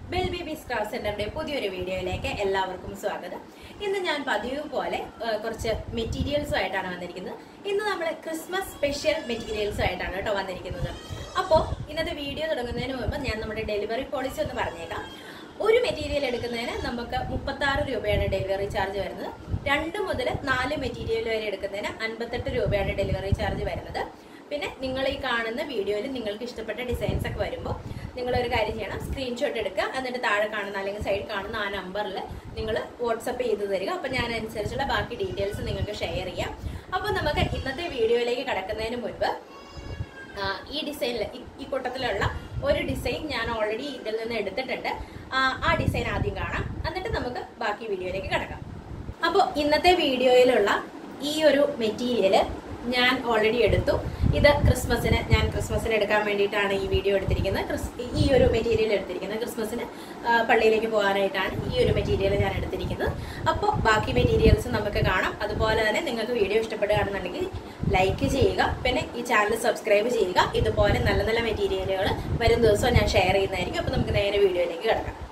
bell babies craft സെന്ററിന്റെ പുതിയൊരു വീഡിയോയിലേക്ക് എല്ലാവർക്കും സ്വാഗതം ഇന്ന് ഞാൻ പതിവ് പോലെ ആ, കുറച്ച് മെറ്റീരിയൽസും ആയിട്ടാണ് വന്നിരിക്കുന്നത് ഇന്ന് നമ്മൾ ക്രിസ്മസ് സ്പെഷ്യൽ മെറ്റീരിയൽസും ആയിട്ടാണ് കേട്ടോ വന്നിരിക്കുന്നത് അപ്പോൾ ഇന്നത്തെ വീഡിയോ തുടങ്ങുന്നതിന് മുമ്പ് ഞാൻ നമ്മുടെ ഡെലിവറി പോളിസി ഒന്ന് പറഞ്ഞേക്കാം ഒരു മെറ്റീരിയൽ എടുക്കുന്നതിന് നമുക്ക് മുപ്പത്തി ആറ് രൂപയാണ് ഡെലിവറി ചാർജ് വരുന്നത് രണ്ട് മുതൽ നാല് മെറ്റീരിയൽ വരെ എടുക്കുന്നതിന് അൻപത്തെട്ട് രൂപയാണ് ഡെലിവറി ചാർജ് വരുന്നത് പിന്നെ നിങ്ങൾ ഈ കാണുന്ന വീഡിയോയിൽ നിങ്ങൾക്ക് ഇഷ്ടപ്പെട്ട ഡിസൈൻസ് ഒക്കെ വരുമ്പോൾ നിങ്ങൾ ഒരു കാര്യം ചെയ്യണം സ്ക്രീൻഷോട്ട് എടുക്കുക എന്നിട്ട് താഴെ കാണുന്ന അല്ലെങ്കിൽ സൈഡ് കാണുന്ന ആ നമ്പറിൽ നിങ്ങൾ വാട്സപ്പ് ചെയ്ത് തരിക അപ്പം ഞാൻ അനുസരിച്ചുള്ള ബാക്കി ഡീറ്റെയിൽസ് നിങ്ങൾക്ക് ഷെയർ ചെയ്യാം അപ്പോൾ നമുക്ക് ഇന്നത്തെ വീഡിയോയിലേക്ക് കടക്കുന്നതിന് മുൻപ് ആ, ഈ ഡിസൈനിൽ ഈ കൂട്ടത്തിലുള്ള ഒരു ഡിസൈൻ ഞാൻ ഓൾറെഡി ഇതിൽ നിന്ന് എടുത്തിട്ടുണ്ട് ആ, ആ ഡിസൈൻ ആദ്യം കാണാം എന്നിട്ട് നമുക്ക് ബാക്കി വീഡിയോയിലേക്ക് കിടക്കാം അപ്പോൾ ഇന്നത്തെ വീഡിയോയിലുള്ള ഈ ഒരു മെറ്റീരിയൽ ഞാൻ ഓൾറെഡി എടുത്തു ഇത് ക്രിസ്മസിന് ഞാൻ ക്രിസ്മസിന് എടുക്കാൻ വേണ്ടിയിട്ടാണ് ഈ വീഡിയോ എടുത്തിരിക്കുന്നത് ക്രിസ് ഈ ഒരു മെറ്റീരിയൽ എടുത്തിരിക്കുന്നത് ക്രിസ്മസിന് ആ, പള്ളിയിലേക്ക് പോകാനായിട്ടാണ് ഈ ഒരു മെറ്റീരിയൽ ഞാൻ എടുത്തിരിക്കുന്നത് അപ്പോൾ ബാക്കി മെറ്റീരിയൽസ് നമുക്ക് കാണാം അതുപോലെ തന്നെ നിങ്ങൾക്ക് വീഡിയോ ഇഷ്ടപ്പെടുകയാണെന്നുണ്ടെങ്കിൽ ലൈക്ക് ചെയ്യുക പിന്നെ ഈ ചാനൽ സബ്സ്ക്രൈബ് ചെയ്യുക ഇതുപോലെ നല്ല നല്ല മെറ്റീരിയലുകൾ വരും ദിവസവും ഞാൻ ഷെയർ ചെയ്യുന്നതായിരിക്കും അപ്പോൾ നമുക്ക് നേരെ വീഡിയോയിലേക്ക് കിടക്കാം